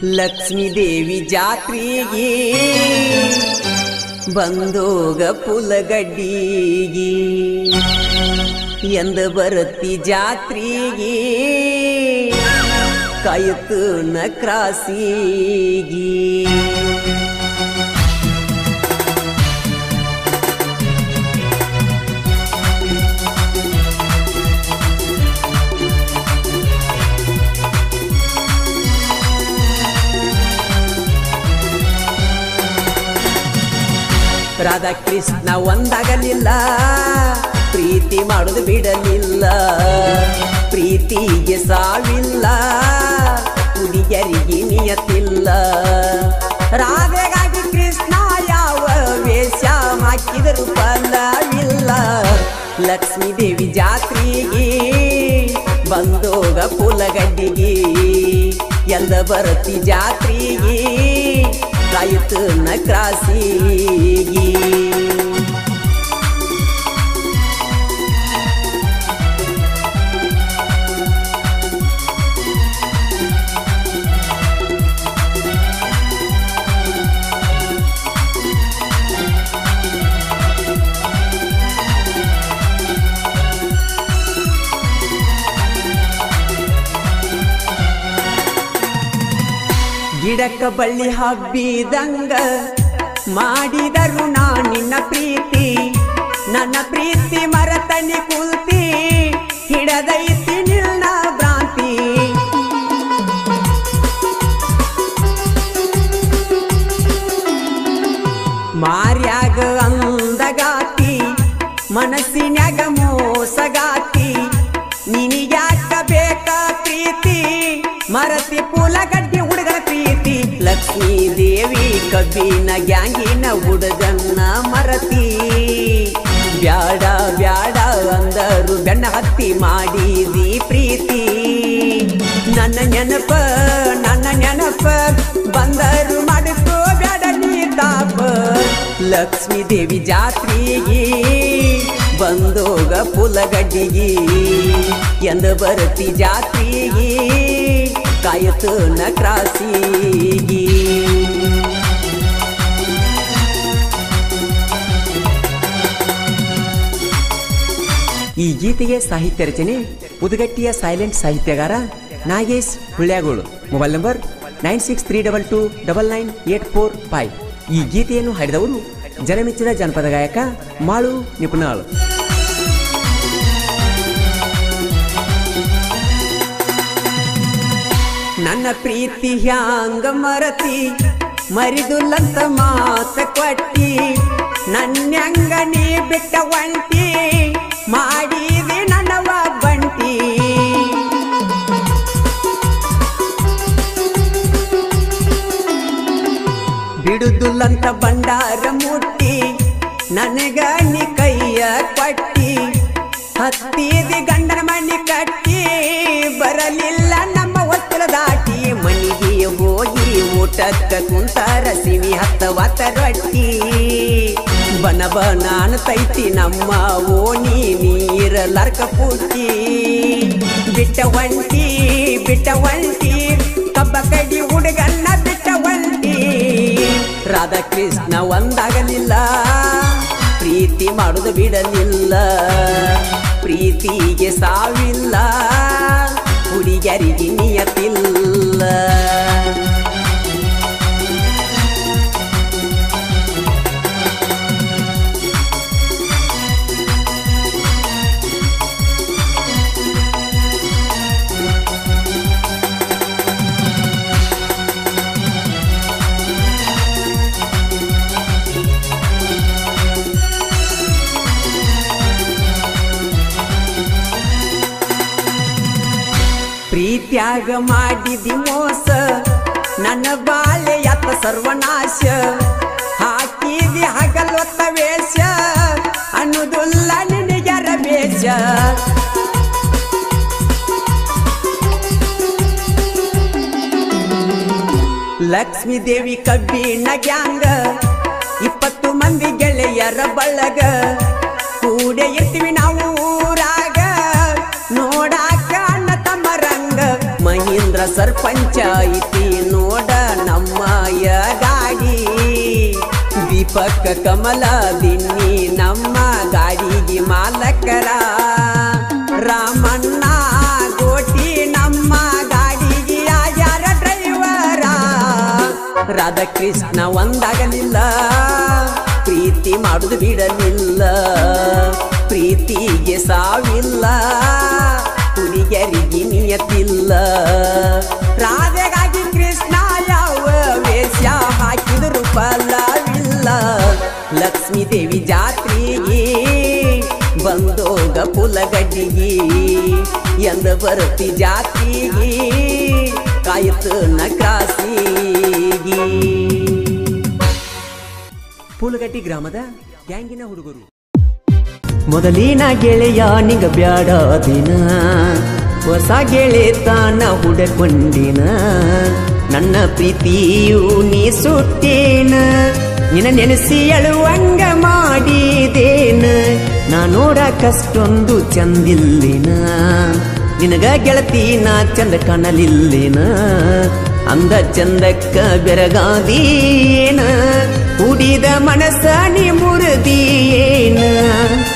ಲಕ್ಷ್ಮೀ ದೇವಿ ಜಾತ್ರೆಗೆ ಬಂದೋಗ ಪುಲಗಡ್ಡಿಗೆ ಎಂದ ಬರತ್ತಿ ಜಾತ್ರೆಗೆ ಕಾಯುತ್ತು ನ ಕ್ರಾಸಿಗೆ ರಾಧಾಕೃಷ್ಣ ಒಂದಾಗಲಿಲ್ಲ ಪ್ರೀತಿ ಮಾಡುದು ಬಿಡಲಿಲ್ಲ ಪ್ರೀತಿಗೆ ಸಾವಿಲ್ಲ ಹುಡುಗರಿಗೆ ನಿಯತಿಲ್ಲ ರಾಧೆಗಾಗಿ ಕೃಷ್ಣ ಯಾವ ವೇಷ ಹಾಕಿದರು ಫಲವಿಲ್ಲ ಲಕ್ಷ್ಮೀ ದೇವಿ ಜಾತ್ರೆಗೆ ಬಂದೋಗ ಪುಲಗಡ್ಡಿಗೆ ಎಂದ ಬರತಿ ಜಾತ್ರೆಗೆ ಕಾಯಿತು ನ ಕ್ರಾಸಿಗೆ ಗಿಡಕ್ಕ ಬಳ್ಳಿ ಹಬ್ಬಿದಂಗ ಮಾಡಿದರು ನಾ ನಿನ್ನ ಪ್ರೀತಿ ನನ್ನ ಪ್ರೀತಿ ಮರತನಿ ಕುಲ್ತಿ ಹಿಡದೈತಿ ನಿನ್ನ ಭ್ರಾಂತಿ ಮಾರ್ಯಾಗ ಅಂದಗಾತಿ ಮನಸ್ಸಿನ್ಯಾಗ ಮೋಸಗಾತಿ ನಿನಗ್ಯಾಕ ಬೇಕ ಪ್ರೀತಿ ಮರತಿ ಪುಲಗಡ್ಡಿ ಹುಡುಗರ ಪ್ರೀತಿ ಲಕ್ಷ್ಮೀ ದೇವಿ ಕಬ್ಬಿನ ಗ್ಯಾಂಗಿನ ಹುಡುಗನ್ನ ಮರತಿ ಬ್ಯಾಡ ಬ್ಯಾಡ ಅಂದರು ಬೆನ್ನ ಹತ್ತಿ ಮಾಡಿದಿ ಪ್ರೀತಿ ನನ್ನ ನೆನಪ ನನ್ನ ನೆನಪ ಬಂದರು ಮಾಡಿಕೋ ಬ್ಯಾಡ ನೀ ತಾಪ ಲಕ್ಷ್ಮೀ ದೇವಿ ಜಾತ್ರೆಗೆ ಬಂದೋಗ ಪುಲಗಡ್ಡಿಗೆ ಎಂದ ಬರತಿ ಜಾತ್ರೆಗೆ ಕಾಯತು ನ ಕ್ರಾಸಿಗೆ ಈ ಗೀತೆಗೆ ಸಾಹಿತ್ಯ ರಚನೆ ಉದಗಟ್ಟಿಯ ಸೈಲೆಂಟ್ ಸಾಹಿತ್ಯಗಾರ ನಾಗೇಶ್ ಹುಳ್ಳ್ಯಾಗೋಳು mobile number nine six three double two double nine eight four five ಈ ಗೀತೆಯನ್ನು ಹಾಡಿದವರು ಜನಮೆಚ್ಚಿದ ಜನಪದ ಗಾಯಕ ಮಾಳು ನಿಪುಣಾಳ್ ನನ್ನ ಪ್ರೀತಿ ಹ್ಯಾಂಗ ಮರತಿ ಮರಿದುಲ್ಲಂತ ಮಾತ ಕೊಟ್ಟಿ ನನ್ಯಂಗ ನೀ ಬಿಟ್ಟ ಒಂಟಿ ಮಾಡಿದಿ ನನ್ನವ ಬಂಟಿ ಬಿಡುದುಲ್ಲಂತ ಬಂಡಾರ ಮುಟ್ಟಿ ನನಗ ನೀ ಕೈಯ ಕೊಟ್ಟಿ ಹತ್ತಿದಿ ಗಂಡನ ಮನೆ ಕಟ್ಟಿ ಬರಲಿಲ್ಲ ನಮ್ಮ ಹೊತ್ತಲ ದಾಟಿ ಮನಿಗೆ ಹೋಗಿ ಊಟಕ್ಕ ಕುಂತಾರ ಸಿವಿ ಹತ್ತವತ್ತ ರೊಟ್ಟಿ ಬನ ಬನಾನ ತೈತಿ ನಮ್ಮ ಓಣಿ ನೀರಲಾರ್ಕ ಪುಟ್ಟಿ ಬಿಟ್ಟ ಒಂಟಿ ಬಿಟ್ಟ ಒಂಟಿ ಕಬ್ಬ ಕಡಿ ಹುಡುಗನ್ನ ಬಿಟ್ಟ ಒಂಟಿ ರಾಧಾಕೃಷ್ಣ ಒಂದಾಗಲಿಲ್ಲ ಪ್ರೀತಿ ಮಾಡುದು ಬಿಡಲಿಲ್ಲ ಪ್ರೀತಿಗೆ ಸಾವಿಲ್ಲ ಹುಡುಗರಿಗೆ ನಿಯತಿಲ್ಲ ಪ್ರೀತ್ಯಾಗ ಮಾಡಿದಿ ಮೋಸ ನನ್ನ ಬಾಳೆ ಯತ್ತ ಸರ್ವನಾಶ ಹಾಕಿದಿ ಹಗಲೊತ್ತ ವೇಷ ಅನ್ನುವುದಿಲ್ಲ ನಿನಗ್ಯಾರ ಬೇಷ ಲಕ್ಷ್ಮೀ ದೇವಿ ಕಬ್ಬಿನ ಗ್ಯಾಂಗ ಇಪ್ಪತ್ತು ಮಂದಿ ಗೆಳೆಯರ ಬಳಗ ಕೂಡೆ ಇರ್ತೀವಿ ನಾವು ಊರಾಗ ನೋಡಾಕ ಅಣ್ಣ ತಮ್ಮ ರಂಗ ಮಹೀಂದ್ರ ಸರ್ಪಂಚ ಐತಿ ನೋಡ ದೀಪಕ ಕಮಲ ದಿನ್ನಿ ನಮ್ಮ ಗಾಡಿಗೆ ಮಾಲಕರ ರಾಮಣ್ಣ ಗೋಟಿ ನಮ್ಮ ಗಾಡಿಗೆ ಯಾರ ಡ್ರೈವರ ರಾಧಾಕೃಷ್ಣ ಒಂದಾಗಲಿಲ್ಲ ಪ್ರೀತಿ ಮಾಡುದು ಬಿಡಲಿಲ್ಲ ಪ್ರೀತಿಗೆ ಸಾವಿಲ್ಲ ಹುಡುಗರಿಗೆ ನಿಯತಿಲ್ಲ ರಾಧೆಗಾಗಿ ಕೃಷ್ಣ ಯಾವ ವೇಷ ಹಾಕಿದ್ರು ಫಲವಿಲ್ಲ ಲಕ್ಷ್ಮೀ ದೇವಿ ಜಾತ್ರೆಗೆ ಬಂದೋಗ ಪುಲಗಡ್ಡಿಗೆ ಎಂದ ಬರುತ್ತಿ ಜಾತ್ರೆಗೆ ಕಾಯಿತು ನ ಕ್ರಾಸಿಗೆ ಪುಲಗಡ್ಡಿ ಗ್ರಾಮದ ಗ್ಯಾಂಗಿನ ಹುಡುಗರು ಮೊದಲಿನ ಗೆಳೆಯ ನಿಗ ಬ್ಯಾಡ ದಿನ ಹೊಸ ಗೆಳೆತನ ಹುಡಕೊಂಡಿನ ನನ್ನ ಪ್ರೀತಿಯು ನೀ ಸುಟ್ಟೇನ ನಿನ್ನ ನೆನೆಸಿ ಅಳುವಂಗ ಮಾಡಿದೇನ ನಾ ನೋಡಕಷ್ಟೊಂದು ಚಂದಿಲ್ಲಿನ ನಿನಗ ಗೆಳತಿ ನಾ ಚಂದ ಕಾಣಲಿಲ್ಲಿನ ಅಂದ ಚಂದಕ್ಕ ಬೆರಗಾದೀನ ಉಡಿದ ಮನಸ್ಸ ನೀ ಮುರಿದೀಯೇನ